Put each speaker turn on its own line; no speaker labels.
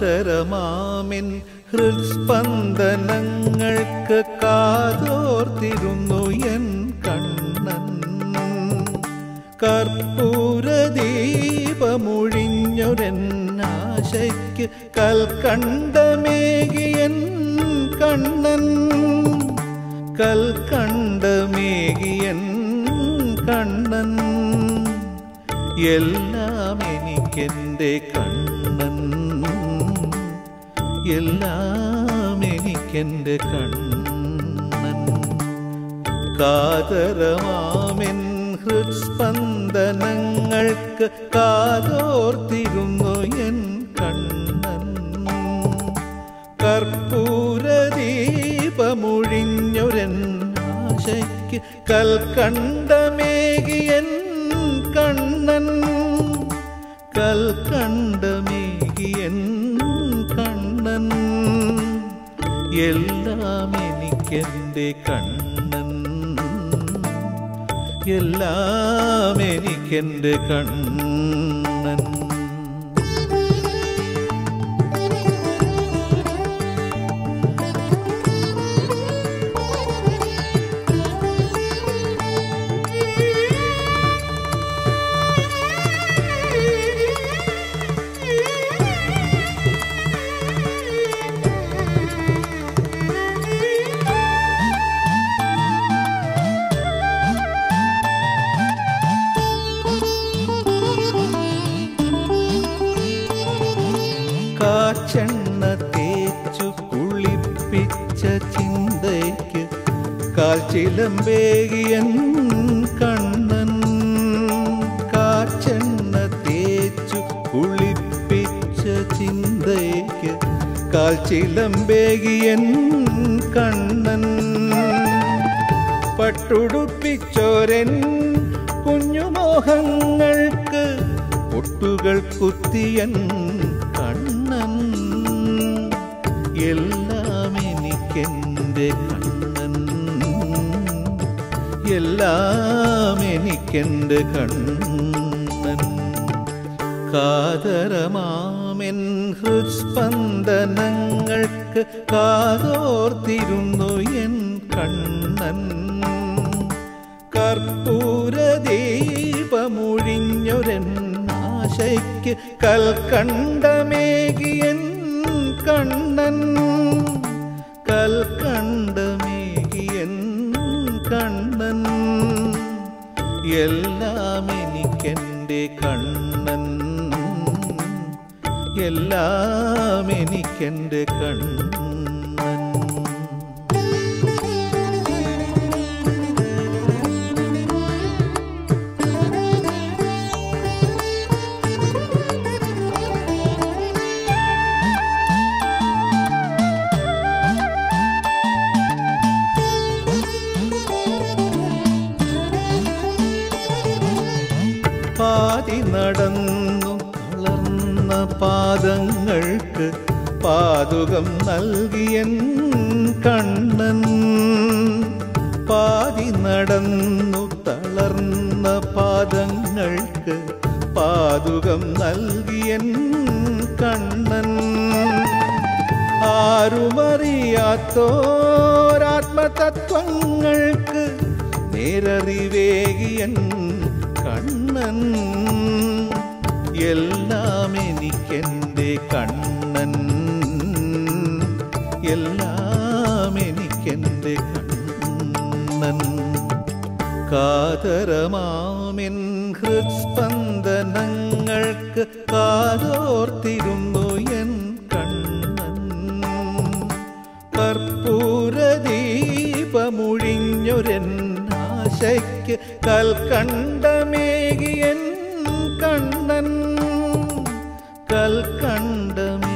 കാതരമാമിൻ ഹൃസ്പന്ദനങ്ങൾക്ക് കാതോർത്തിരുന്നു എൻ കണ്ണൻ കർപ്പൂരദീപമൊഴിഞ്ഞൊരെന്നാശയ്ക്ക് കൽക്കണ്ടമേകിയൻ കണ്ണൻ കൽക്കണ്ടമേകിയൻ കണ്ണൻ എല്ലാം എനിക്കെൻ്റെ കണ്ണൻ എല്ലാം എനിക്കെൻ്റെ കണ്ണൻ കാതരമാമെൻ ഹൃസ്പന്ദനങ്ങൾക്ക് കാതോർത്തിരുന്നു എൻ കണ്ണൻ കർപ്പൂരദീപമൊഴിഞ്ഞൊരെന്നാശയ്ക്ക് കൽക്കണ്ടമേകിയൻ കണ്ണൻ കൽക്കണ്ടമേകിയൻ കണ്ണൻ എല്ലാം എനിക്കെൻ്റെ കണ്ണൻ എല്ലാം എനിക്കെൻ്റെ കണ്ണൻ കാച്ചെണ്ണ തേച്ചു കുളിപ്പിച്ച ചിന്തയ്ക്ക് കാൽച്ചിലമ്പേകിയൻ കണ്ണൻ കാച്ചെണ്ണ തേച്ചു കുളിപ്പിച്ച ചിന്തയ്ക്ക് കാൽച്ചിലമ്പേകിയൻ കണ്ണൻ പട്ടുടുപ്പിച്ചോരൻ കുഞ്ഞുമോഹങ്ങൾക്ക് പൊട്ടുകൾ കുത്തിയൻ കണ്ണൻ എല്ലാം എനിക്കെൻ്റെ കണ്ണൻ എല്ലാം എനിക്കെൻ്റെ കണ്ണൻ കാതരമാമെൻ ഹൃസ്പന്ദനങ്ങൾക്ക് കാതോർത്തിരുന്നു എൻ കണ്ണൻ കർപ്പൂരദീപമൊഴിഞ്ഞൊരെന്നാശയ്ക്ക് കൽക്കണ്ടമേകിയൻ കണ്ണൻ കൽക്കണ്ടമേകിയൻ കണ്ണൻ എല്ലാം എനിക്കെൻ്റെ കണ്ണൻ എല്ലാം എനിക്കെൻ്റെ കണ്ണൻ പാതി നടന്നു തളർന്ന പാദങ്ങൾക്ക് പാതുകം നൽകിയൻ കണ്ണൻ പാതി നടന്നു തളർന്ന പാദങ്ങൾക്ക് പാതുകം നൽകിയൻ കണ്ണൻ ആരുമറിയാത്തോരാത്മതത്വങ്ങൾക്ക് നേരറിവേകിയൻ കണ്ണൻ എല്ലാം എനിക്കെൻ്റെ കണ്ണൻ എല്ലാം എനിക്കെൻ്റെ കണ്ണൻ കാതരമാമിൻ ഹൃസ്പന്ദനങ്ങൾക്ക് കാതോർത്തിരുന്നു എൻ കണ്ണൻ കർപ്പൂരദീപമൊഴിഞ്ഞൊരെന്നാശയ്ക്ക് കൽക്കണ്ടമേകിയൻ കണ്ണൻ കൽക്കണ്ടമേ